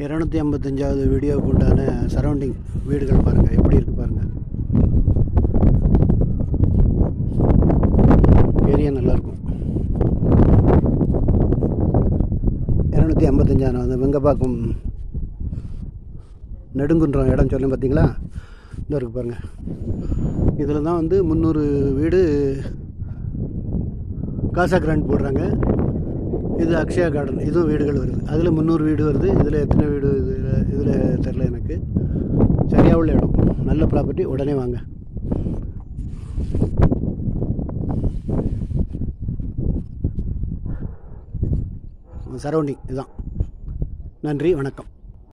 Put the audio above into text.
இரநூத்தி ஐம்பத்தஞ்சாவது வீடியோவுக்கு உண்டான சரௌண்டிங் வீடுகள் பாருங்கள் எப்படி இருக்குது பாருங்கள் ஏரியா நல்லாயிருக்கும் இரநூத்தி ஐம்பத்தஞ்சான அந்த வெங்கப்பாக்கம் நெடுங்குன்றம் இடம் சொன்னேன் பார்த்தீங்களா இந்த இருக்குது பாருங்கள் இதில் தான் வந்து முந்நூறு வீடு காசா கிராண்ட் போடுறாங்க இது அக்ஷயா கார்டன் இதுவும் வீடுகள் வருது அதில் முந்நூறு வீடு வருது இதில் எத்தனை வீடு இதில் இதில் தெரில எனக்கு சரியாக உள்ள இடம் நல்ல ப்ராப்பர்ட்டி உடனே வாங்க சரௌண்டிங் இதுதான் நன்றி வணக்கம்